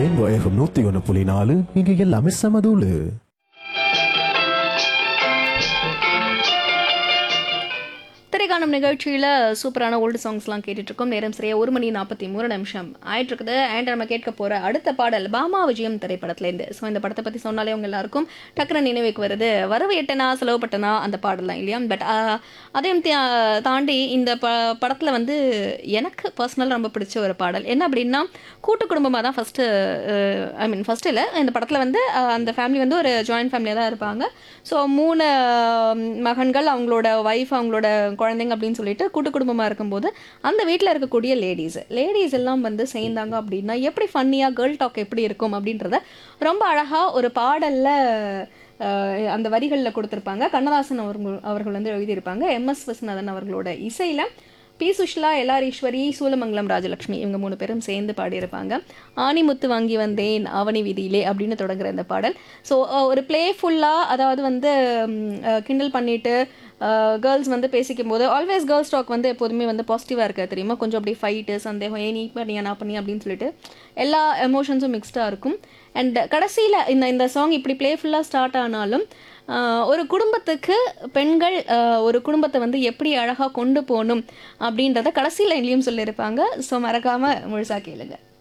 rainbow FM நூத்தி ஒன்று புள்ளி நாலு இங்க எல்லாமே சமதூளு திரைக்காணும் நிகழ்ச்சியில் சூப்பரான ஓல்டு சாங்ஸ்லாம் கேட்டுட்டு இருக்கோம் நேரம் சரியா ஒரு மணி நாற்பத்தி மூணு நிமிஷம் ஆயிட்டு இருக்குது அண்ட் நம்ம கேட்க போற அடுத்த பாடல் பாமா விஜயம் திரைப்படத்துலேருந்து ஸோ இந்த படத்தை பற்றி சொன்னாலே உங்க எல்லாருக்கும் டக்குனு நினைவுக்கு வருது வரவு எட்டனா செலவு பட்டனா அந்த பாடல் தான் இல்லையா பட் அதையும் தா- தாண்டி இந்த ப படத்தில் வந்து எனக்கு பர்சனல் ரொம்ப பிடிச்ச ஒரு பாடல் என்ன அப்படின்னா கூட்டு குடும்பமாக தான் ஃபஸ்ட்டு ஐ மீன் ஃபஸ்ட்டு இல்லை இந்த படத்தில் வந்து அஹ், அந்த ஃபேமிலி வந்து ஒரு ஜாயின்ட் ஃபேமிலியாக தான் இருப்பாங்க ஸோ மூணு அஹ், மகன்கள் அவங்களோட ஒய்ஃப் அவங்களோட குழந்தைங்க அப்படின்னு சொல்லிட்டு கூட்டு குடும்பமாக இருக்கும்போது அந்த வீட்டில் இருக்கக்கூடிய லேடிஸ் லேடிஸ் எல்லாம் வந்து சேர்ந்தாங்க அப்படின்னா எப்படி ஃபன்னியாக கேர்ள் டாக் எப்படி இருக்கும் அப்படின்றத ரொம்ப அழகாக ஒரு பாடலில் அந்த வரிகளில் கொடுத்துருப்பாங்க கண்ணதாசன் அவர்கள் அவர்கள் வந்து எழுதியிருப்பாங்க எம்எஸ் விஸ்வநாதன் அவர்களோட இசையில் பி சுஷ்லா எல்ஆர் ஈஸ்வரி சூலமங்கலம் ராஜலட்சுமி இவங்க மூணு பேரும் சேர்ந்து பாடியிருப்பாங்க ஆணிமுத்து வாங்கி வந்தேன் ஆவணி வீதியிலே அப்படின்னு தொடங்குற இந்த பாடல் ஸோ ஒரு பிளேஃபுல்லாக அதாவது வந்து ம், அஹ், கிண்டல் பண்ணிட்டு கேர்ள்ஸ் வந்து பேசிக்கும் போது ஆல்வேஸ் கேர்ள்ஸ் டாக் வந்து எப்போதுமே வந்து பாசிட்டிவாக இருக்க தெரியுமா கொஞ்சம் அப்படியே ஃபைட்டு சந்தேகம் ஏ நீ பண்ணியா நான் பண்ணியா அப்படின்னு சொல்லிட்டு எல்லா எமோஷன்ஸும் மிக்ஸ்டாக இருக்கும் அண்ட் கடைசியில் இந்த இந்த சாங் இப்படி பிளேஃபுல்லாக ஸ்டார்ட் ஆனாலும் ஆஹ், ஒரு குடும்பத்துக்கு பெண்கள் ஆஹ், ஒரு குடும்பத்தை வந்து எப்படி அழகாக கொண்டு போகணும் அப்படின்றத கடைசி லைன்லேயும் சொல்லியிருப்பாங்க ஸோ மறக்காமல் முழுசாக கேளுங்க